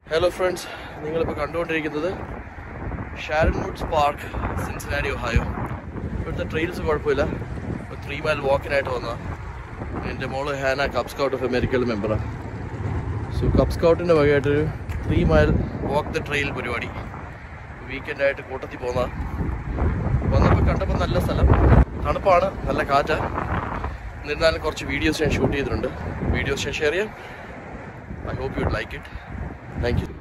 hello friends നിങ്ങളിപ്പോൾ കണ്ടുകൊണ്ടിരിക്കുന്നത് Sharon Woods park Cincinnati Ohio ഇവിടുത്തെ ട്രെയിൽസ് കുഴപ്പമില്ല ഒരു ത്രീ മൈൽ വാക്കിനായിട്ട് വന്നതാണ് എൻ്റെ മോള് ഹാന കപ്പ് സ്കൗട്ട് ഓഫ് അമേരിക്കയിൽ മെമ്പറാണ് സോ കപ്പ് സ്കൗട്ടിൻ്റെ വകയായിട്ടൊരു three mile walk the trail പരിപാടി വീക്കെൻഡായിട്ട് കൂട്ടത്തിൽ പോകുന്ന വന്നപ്പോൾ കണ്ടപ്പോൾ നല്ല സ്ഥലം തണുപ്പാണ് നല്ല കാറ്റാണ് എന്നിരുന്നാലും കുറച്ച് വീഡിയോസ് ഞാൻ ഷൂട്ട് ചെയ്തിട്ടുണ്ട് വീഡിയോസ് ഞാൻ ഷെയർ ചെയ്യാം I hope you like it thank U